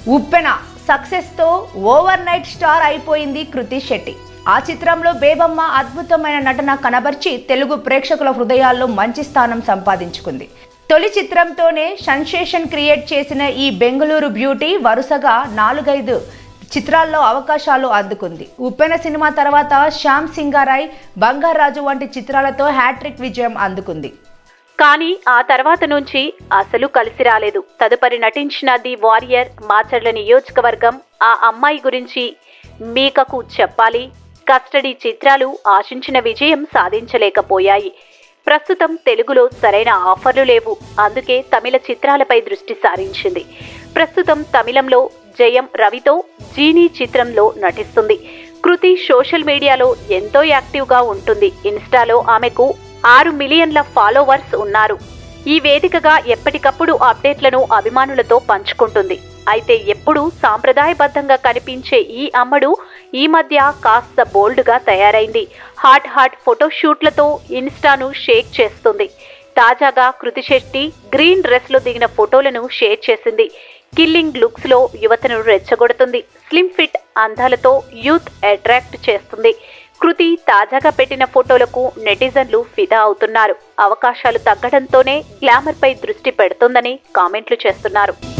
ఉప్పెన సక్సెస్తో overnight star అయిపోయింది కృతి శెట్టి ఆ చిత్రంలో బేబమ్మ అద్భుతమైన నటన కనబర్చి తెలుగు ప్రేక్షకుల హృదయాల్లో మంచి స్థానం సంపాదించుకుంది తొలి చిత్రంతోనే సెన్సేషన్ క్రియేట్ చేసిన ఈ బెంగళూరు బ్యూటీ వరుసగా నాలుగైదు చిత్రాల్లో అవకాశాలు అందుకుంది ఉప్పెన సినిమా తర్వాత శ్యామ్ సింగారాయ్ బంగారాజు వంటి చిత్రాలతో హ్యాట్రిక్ విజయం అందుకుంది కానీ ఆ తర్వాత నుంచి అసలు కలిసి రాలేదు తదుపరి నటించిన ది వారియర్ మాచర్ల నియోజకవర్గం ఆ అమ్మాయి గురించి మీకకు చెప్పాలి కస్టడీ చిత్రాలు ఆశించిన విజయం సాధించలేకపోయాయి ప్రస్తుతం తెలుగులో సరైన ఆఫర్లు లేవు అందుకే తమిళ చిత్రాలపై దృష్టి సారించింది ప్రస్తుతం తమిళంలో జయం రవితో జీనీ చిత్రంలో నటిస్తుంది కృతి సోషల్ మీడియాలో ఎంతో యాక్టివ్గా ఉంటుంది ఇన్స్టాలో ఆమెకు ఆరు మిలియన్ల ఫాలోవర్స్ ఉన్నారు ఈ వేదికగా ఎప్పటికప్పుడు అప్డేట్లను అభిమానులతో పంచుకుంటుంది అయితే ఎప్పుడూ సాంప్రదాయబద్ధంగా కనిపించే ఈ అమ్మడు ఈ మధ్య కాస్త బోల్డ్గా తయారైంది హాట్ హాట్ ఫోటోషూట్లతో ఇన్స్టాను షేక్ చేస్తుంది తాజాగా కృతి శెట్టి గ్రీన్ డ్రెస్లో దిగిన ఫోటోలను షేర్ చేసింది కిల్లింగ్ లుక్స్ లో యువతను రెచ్చగొడుతుంది స్లిమ్ ఫిట్ అందాలతో యూత్ అట్రాక్ట్ చేస్తుంది కృతి తాజాగా పెట్టిన ఫోటోలకు నెటిజన్లు ఫిదా అవుతున్నారు అవకాశాలు తగ్గడంతోనే గ్లామర్ పై దృష్టి పెడుతుందని కామెంట్లు చేస్తున్నారు